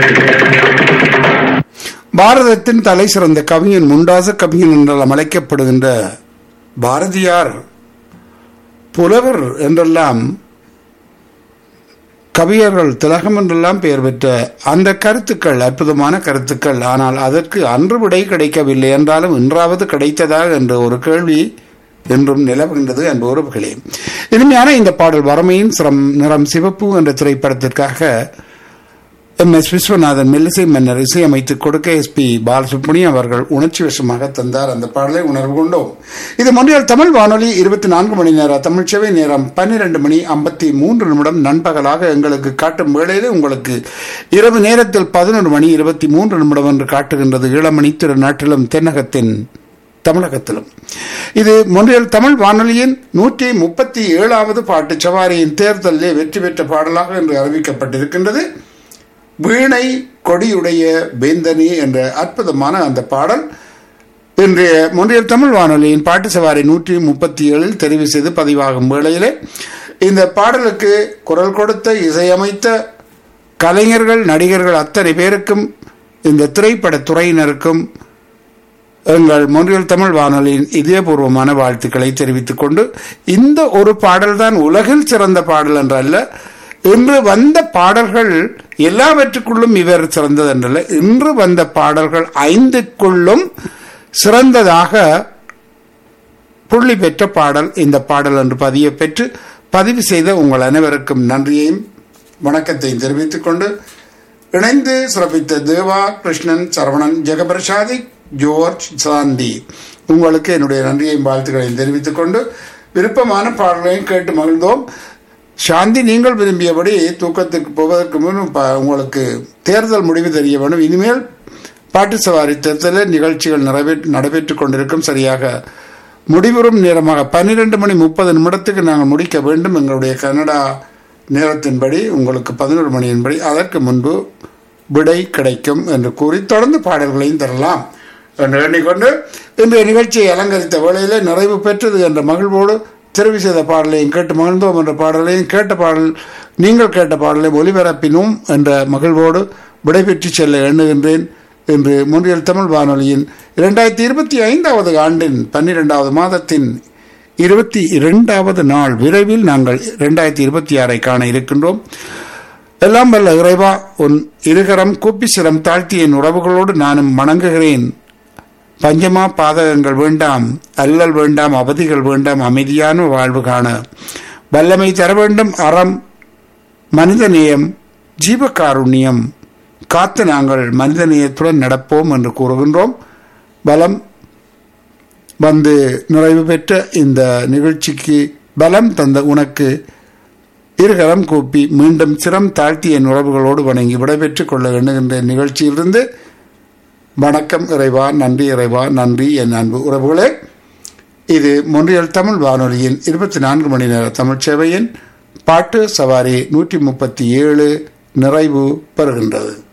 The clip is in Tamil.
பாரதத்தின் தலை சிறந்த கவிஞன் முண்டாச கவிஞன் என்றெல்லாம் அழைக்கப்படுகின்ற பாரதியார் புலவர் என்றெல்லாம் கவியர்கள் திலகம் என்றெல்லாம் பெயர் பெற்ற அந்த கருத்துக்கள் அற்புதமான கருத்துக்கள் ஆனால் அதற்கு அன்று விடை கிடைக்கவில்லை என்றாலும் இன்றாவது கிடைத்ததா என்ற ஒரு கேள்வி என்றும் நிலவுகின்றது அன்பு உறவுகளே இனிமையான இந்த பாடல் வறுமையின் சிரம் நிறம் சிவப்பு என்ற திரைப்படத்திற்காக எம் எஸ் விஸ்வநாதன் மெல்லிசை மன்னர் இசையமைத்து கொடுக்க எஸ் பி பாலசுப்ரமணியம் அவர்கள் உணர்ச்சி வசமாக தந்தார் அந்த பாடலை உணர்வு கொண்டோம் இது மொழியால் தமிழ் வானொலி இருபத்தி நான்கு மணி நேர தமிழ் சேவை நேரம் பன்னிரண்டு மணி ஐம்பத்தி மூன்று நிமிடம் நண்பகலாக எங்களுக்கு காட்டும் வேளையிலே உங்களுக்கு இரவு நேரத்தில் பதினொரு மணி இருபத்தி மூன்று நிமிடம் என்று காட்டுகின்றது ஈழமணி திரு நாட்டிலும் தென்னகத்தின் தமிழகத்திலும் இது மொன்றியல் தமிழ் வானொலியின் நூற்றி முப்பத்தி ஏழாவது பாட்டு சவாரியின் தேர்தலிலே வெற்றி பெற்ற பாடலாக என்று அறிவிக்கப்பட்டிருக்கின்றது வீணை கொடியுடைய வேந்தனி என்ற அற்புதமான அந்த பாடல் இன்றைய முன்றைய தமிழ் வானொலியின் பாட்டு சவாரி நூற்றி முப்பத்தி ஏழில் தெரிவு செய்து பதிவாகும் வேளையிலே இந்த பாடலுக்கு குரல் கொடுத்த இசையமைத்த கலைஞர்கள் நடிகர்கள் அத்தனை பேருக்கும் இந்த திரைப்பட துறையினருக்கும் எங்கள் மொன்றியல் தமிழ் வானொலியின் இதயபூர்வமான வாழ்த்துக்களை தெரிவித்துக் கொண்டு இந்த ஒரு பாடல்தான் உலகில் சிறந்த பாடல் என்றல்ல இன்று வந்த பாடல்கள் எல்லாவற்றுக்குள்ளும் இவர் சிறந்தது என்றல்ல இன்று வந்த பாடல்கள் ஐந்துக்குள்ளும் சிறந்ததாக புள்ளி பெற்ற பாடல் இந்த பாடல் என்று பதிய பெற்று பதிவு செய்த உங்கள் அனைவருக்கும் நன்றியையும் வணக்கத்தையும் தெரிவித்துக் கொண்டு இணைந்து சிறப்பித்த தேவா கிருஷ்ணன் சரவணன் ஜெகபிரசாதி ஜோர்ஜ் சாந்தி உங்களுக்கு என்னுடைய நன்றியையும் வாழ்த்துக்களையும் தெரிவித்துக் கொண்டு விருப்பமான பாடல்களையும் கேட்டு மகிழ்ந்தோம் சாந்தி நீங்கள் விரும்பியபடி தூக்கத்துக்கு போவதற்கு முன் ப- உங்களுக்கு தேர்தல் முடிவு தெரிய வேண்டும் இனிமேல் பாட்டு சவாரி தேர்தலில் நிகழ்ச்சிகள் நிறைவேற்று நடைபெற்றுக் கொண்டிருக்கும் சரியாக முடிவுறும் நேரமாக பன்னிரண்டு மணி முப்பது நிமிடத்துக்கு நாங்கள் முடிக்க வேண்டும் எங்களுடைய கனடா நேரத்தின்படி உங்களுக்கு பதினோரு மணியின்படி அதற்கு முன்பு விடை கிடைக்கும் என்று கூறி தொடர்ந்து பாடல்களையும் தரலாம் என்று எண்ணிக்கொண்டு இன்றைய நிகழ்ச்சியை அலங்கரித்த வேளையிலே நிறைவு பெற்றது என்ற மகிழ்வோடு தெரிவு செய்த பாடலையும் கேட்டு மகிழ்ந்தோம் என்ற பாடலையும் கேட்ட பாடல் நீங்கள் கேட்ட பாடலை ஒலிபரப்பினோம் என்ற மகிழ்வோடு விடைபெற்று செல்ல எண்ணுகின்றேன் இன்று முன்றியல் தமிழ் வானொலியின் இரண்டாயிரத்தி இருபத்தி ஐந்தாவது ஆண்டின் பன்னிரெண்டாவது மாதத்தின் இருபத்தி இரண்டாவது நாள் விரைவில் நாங்கள் இரண்டாயிரத்தி இருபத்தி ஆறை காண இருக்கின்றோம் எல்லாம் வல்ல இறைவா உன் இருகரம் கூப்பி சிரம் தாழ்த்தி என் உறவுகளோடு நானும் வணங்குகிறேன் பஞ்சமா பாதகங்கள் வேண்டாம் அல்லல் வேண்டாம் அவதிகள் வேண்டாம் அமைதியான வாழ்வு காண வல்லமை தர வேண்டும் அறம் மனிதநேயம் ஜீவகாருண்யம் காத்து நாங்கள் மனிதநேயத்துடன் நடப்போம் என்று கூறுகின்றோம் பலம் வந்து நிறைவு பெற்ற இந்த நிகழ்ச்சிக்கு பலம் தந்த உனக்கு இருகரம் கூப்பி மீண்டும் சிரம் தாழ்த்திய உறவுகளோடு வணங்கி விடைபெற்றுக் கொள்ள எண்ணுகின்ற நிகழ்ச்சியிலிருந்து வணக்கம் இறைவா நன்றி இறைவா நன்றி என் அன்பு உறவுகளே இது மொன்றியல் தமிழ் வானொலியின் இருபத்தி நான்கு மணி நேர தமிழ் சேவையின் பாட்டு சவாரி நூற்றி முப்பத்தி ஏழு நிறைவு பெறுகின்றது